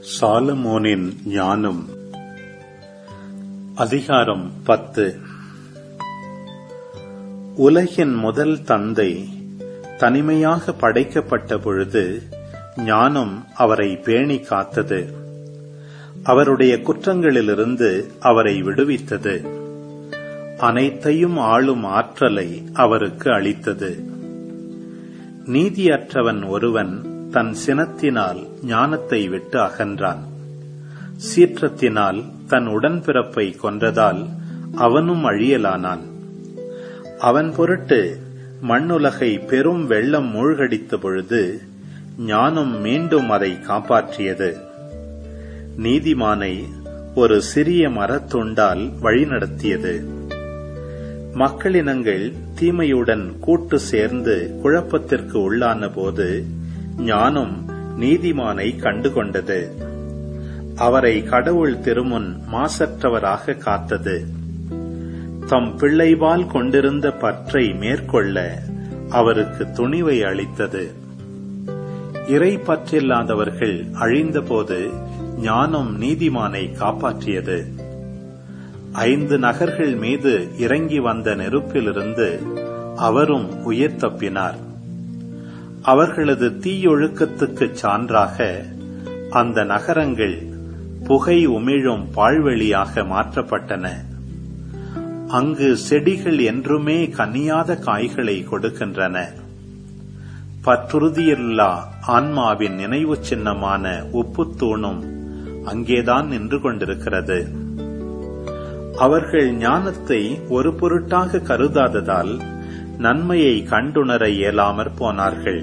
சாலமோனின் ஞானம் அதிகாரம் பத்து உலகின் முதல் தந்தை தனிமையாக படைக்கப்பட்ட பொழுது ஞானம் அவரை பேணி காத்தது அவருடைய குற்றங்களிலிருந்து அவரை விடுவித்தது அனைத்தையும் ஆளும் ஆற்றலை அவருக்கு அளித்தது நீதியற்றவன் ஒருவன் தன் சினத்தினால் ஞானத்தை விட்டு அகன்றான் சீற்றத்தினால் தன் உடன்பிறப்பை கொன்றதால் அவனும் அழியலானான் அவன் பொருட்டு மண்ணுலகை பெரும் வெள்ளம் மூழ்கடித்த பொழுது ஞானம் மீண்டும் அதை காப்பாற்றியது நீதிமானை ஒரு சிறிய மரத்துண்டால் வழிநடத்தியது மக்களினங்கள் தீமையுடன் கூட்டு சேர்ந்து குழப்பத்திற்கு உள்ளான போது ஞானம் நீதிமானை கண்டுகொண்டது அவரை கடவுள் திருமுன் மாசற்றவராக காத்தது தம் பிள்ளைவால் கொண்டிருந்த பற்றை மேற்கொள்ள அவருக்கு துணிவை அளித்தது இறை பற்றில்லாதவர்கள் அழிந்தபோது ஞானம் நீதிமானை காப்பாற்றியது ஐந்து நகர்கள் மீது இறங்கி வந்த நெருப்பிலிருந்து அவரும் உயிர் தப்பினார் அவர்களது தீயொழுக்கத்துக்குச் சான்றாக அந்த நகரங்கள் புகை உமிழும் பாழ்வெளியாக மாற்றப்பட்டன அங்கு செடிகள் என்றுமே கனியாத காய்களை கொடுக்கின்றன பற்றுறுதியில்லா ஆன்மாவின் நினைவு சின்னமான உப்புத்தூணும் அங்கேதான் நின்று கொண்டிருக்கிறது அவர்கள் ஞானத்தை ஒரு பொருட்டாக கருதாததால் நன்மையை கண்டுணர இயலாமற் போனார்கள்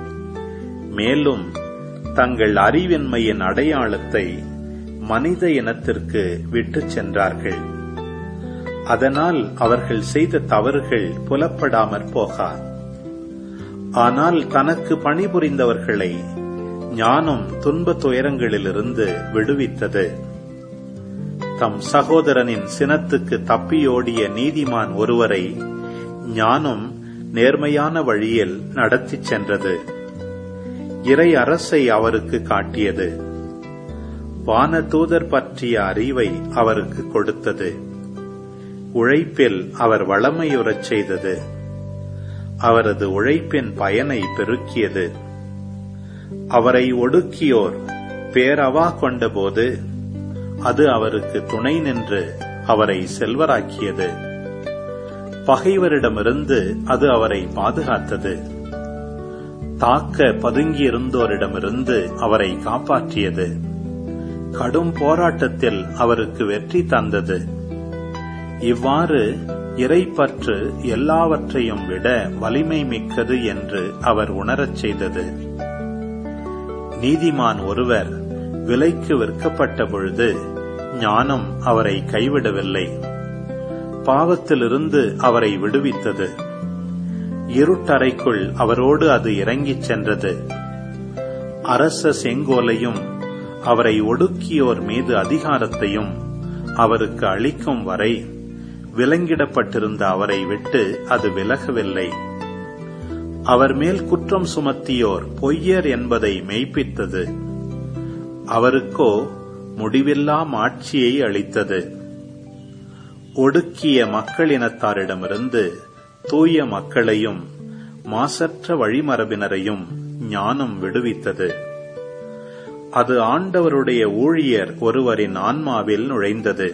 மேலும் தங்கள் அறிவின்மையின் அடையாளத்தை மனித இனத்திற்கு விட்டுச் சென்றார்கள் அதனால் அவர்கள் செய்த தவறுகள் புலப்படாமற் போகா ஆனால் தனக்கு பணிபுரிந்தவர்களை ஞானம் துன்ப துயரங்களிலிருந்து விடுவித்தது தம் சகோதரனின் சினத்துக்கு தப்பியோடிய நீதிமான் ஒருவரை ஞானம் நேர்மையான வழியில் நடத்திச் சென்றது இறை அரசை அவருக்கு காட்டியது வான தூதர் பற்றிய அறிவை அவருக்கு கொடுத்தது உழைப்பில் அவர் வளமையுறச் செய்தது அவரது உழைப்பின் பயனை பெருக்கியது அவரை ஒடுக்கியோர் பேரவா கொண்டபோது அது அவருக்கு துணை நின்று அவரை செல்வராக்கியது பகைவரிடமிருந்து அது அவரை பாதுகாத்தது தாக்க பதுங்கியிருந்தோரிடமிருந்து அவரை காப்பாற்றியது கடும் போராட்டத்தில் அவருக்கு வெற்றி தந்தது இவ்வாறு இறைப்பற்று எல்லாவற்றையும் விட வலிமை மிக்கது என்று அவர் உணரச் செய்தது நீதிமான் ஒருவர் விலைக்கு விற்கப்பட்ட பொழுது ஞானம் அவரை கைவிடவில்லை பாவத்திலிருந்து அவரை விடுவித்தது இருட்டறைக்குள் அவரோடு அது இறங்கிச் சென்றது அரச செங்கோலையும் அவரை ஒடுக்கியோர் மீது அதிகாரத்தையும் அவருக்கு அளிக்கும் வரை விலங்கிடப்பட்டிருந்த அவரை விட்டு அது விலகவில்லை அவர் மேல் குற்றம் சுமத்தியோர் பொய்யர் என்பதை மெய்ப்பித்தது அவருக்கோ முடிவில்லா மாட்சியை அளித்தது ஒடுக்கிய மக்களினத்தாரிடமிருந்து தூய மக்களையும் மாசற்ற வழிமரபினரையும் ஞானம் விடுவித்தது அது ஆண்டவருடைய ஊழியர் ஒருவரின் ஆன்மாவில் நுழைந்தது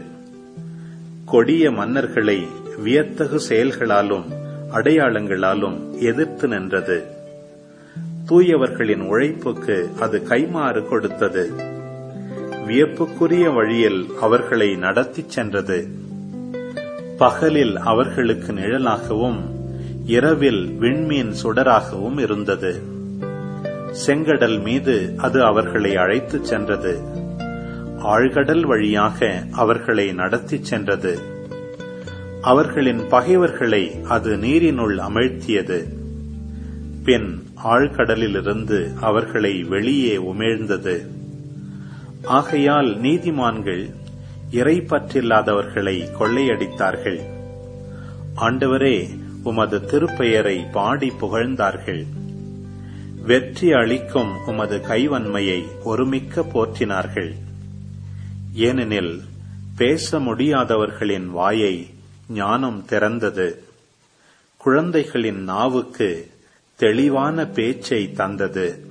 கொடிய மன்னர்களை வியத்தகு செயல்களாலும் அடையாளங்களாலும் எதிர்த்து நின்றது தூயவர்களின் உழைப்புக்கு அது கைமாறு கொடுத்தது வியப்புக்குரிய வழியில் அவர்களை நடத்திச் சென்றது பகலில் அவர்களுக்கு நிழலாகவும் இரவில் விண்மீன் சுடராகவும் இருந்தது செங்கடல் மீது அது அவர்களை அழைத்துச் சென்றது ஆழ்கடல் வழியாக அவர்களை நடத்திச் சென்றது அவர்களின் பகைவர்களை அது நீரினுள் அமிழ்த்தியது பின் ஆழ்கடலிலிருந்து அவர்களை வெளியே உமிழ்ந்தது ஆகையால் நீதிமான்கள் இறை பற்றில்லாதவர்களை கொள்ளையடித்தார்கள் ஆண்டவரே உமது திருப்பெயரை பாடி புகழ்ந்தார்கள் வெற்றி அளிக்கும் உமது கைவன்மையை ஒருமிக்க போற்றினார்கள் ஏனெனில் பேச முடியாதவர்களின் வாயை ஞானம் திறந்தது குழந்தைகளின் நாவுக்கு தெளிவான பேச்சை தந்தது